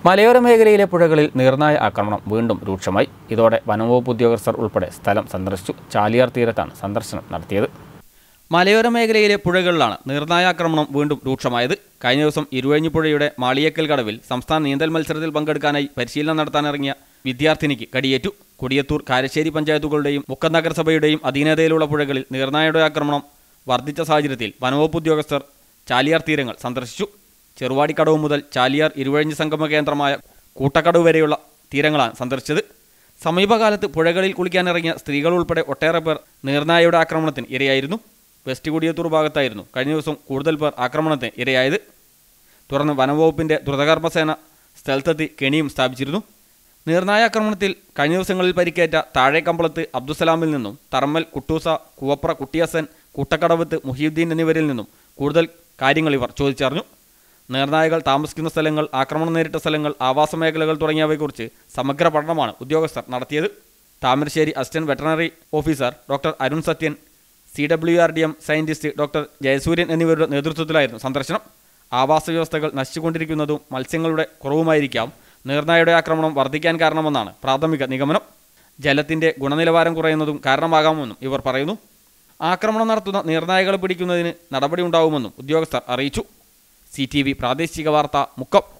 മലയോര മേഖലയിലെ പുഴകളിൽ നീർനായ ആക്രമണം വീണ്ടും രൂക്ഷമായി ഇതോടെ വനംവകുപ്പ് ഉദ്യോഗസ്ഥർ ഉൾപ്പെടെ സ്ഥലം സന്ദർശിച്ചു ചാലിയാർ തീരത്താണ് സന്ദർശനം നടത്തിയത് മലയോര മേഖലയിലെ പുഴകളിലാണ് നീർനായാക്രമണം വീണ്ടും രൂക്ഷമായത് കഴിഞ്ഞ ദിവസം ഇരുവഴിഞ്ഞി പുഴയുടെ മാളിയേക്കൽ കടവിൽ സംസ്ഥാന നീന്തൽ മത്സരത്തിൽ പങ്കെടുക്കാനായി പരിശീലനം നടത്താനിറങ്ങിയ വിദ്യാർത്ഥിനിക്ക് കടിയേറ്റു കൊടിയത്തൂർ കാരശ്ശേരി പഞ്ചായത്തുകളുടെയും മുക്കം നഗരസഭയുടെയും അധീനതയിലുള്ള പുഴകളിൽ നീർനായയുടെ ആക്രമണം വർദ്ധിച്ച സാഹചര്യത്തിൽ വനവകുപ്പ് ഉദ്യോഗസ്ഥർ ചാലിയാർ തീരങ്ങൾ സന്ദർശിച്ചു ചെറുവാടിക്കടവ് മുതൽ ചാലിയാർ ഇരുവഴിഞ്ഞ് സംഗമ കേന്ദ്രമായ കൂട്ടക്കടവ് വരെയുള്ള തീരങ്ങളാണ് സന്ദർശിച്ചത് സമീപകാലത്ത് പുഴകളിൽ കുളിക്കാനിറങ്ങിയ സ്ത്രീകൾ ഉൾപ്പെടെ ഒട്ടേറെ പേർ നീർനായയുടെ ആക്രമണത്തിന് ഇരയായിരുന്നു വെസ്റ്റ് കൊടിയത്തൂർ ഭാഗത്തായിരുന്നു കഴിഞ്ഞ ദിവസം കൂടുതൽ പേർ ആക്രമണത്തിന് ഇരയായത് തുടർന്ന് വനംവകുപ്പിന്റെ ദ്രുതകർമ്മസേന സ്ഥലത്തെത്തി കെണിയും സ്ഥാപിച്ചിരുന്നു നീർനായ ആക്രമണത്തിൽ കഴിഞ്ഞ ദിവസങ്ങളിൽ പരിക്കേറ്റ താഴേക്കമ്പളത്ത് അബ്ദുസലാമിൽ നിന്നും തറമ്മൽ കുട്ടൂസ കുവപ്ര കുട്ടിയസൻ കൂട്ടക്കടവത്ത് മുഹീദ്ദീൻ എന്നിവരിൽ നിന്നും കൂടുതൽ കാര്യങ്ങൾ ഇവർ ചോദിച്ചറിഞ്ഞു നീർനായകൾ താമസിക്കുന്ന സ്ഥലങ്ങൾ ആക്രമണം നേരിട്ട സ്ഥലങ്ങൾ ആവാസ മേഖലകൾ തുടങ്ങിയവയെക്കുറിച്ച് സമഗ്ര പഠനമാണ് ഉദ്യോഗസ്ഥർ നടത്തിയത് Thamarassery assistant veterinary officer doctor Arun Sathyan C W R D M scientist doctor Jayasuryan എന്നിവരുടെ നേതൃത്വത്തിലായിരുന്നു സന്ദർശനം ആവാസ വ്യവസ്ഥകൾ നശിച്ചുകൊണ്ടിരിക്കുന്നതും മത്സ്യങ്ങളുടെ കുറവുമായിരിക്കാം നീർനായയുടെ ആക്രമണം വർദ്ധിക്കാൻ കാരണമെന്നാണ് പ്രാഥമിക നിഗമനം ജലത്തിന്റെ ഗുണനിലവാരം കുറയുന്നതും കാരണമാകാമെന്നും ഇവർ പറയുന്നു ആക്രമണം നടത്തുന്ന നീർനായകളെ പിടിക്കുന്നതിന് നടപടി ഉണ്ടാവുമെന്നും ഉദ്യോഗസ്ഥർ അറിയിച്ചു സി പ്രാദേശിക വാർത്ത മുക്കം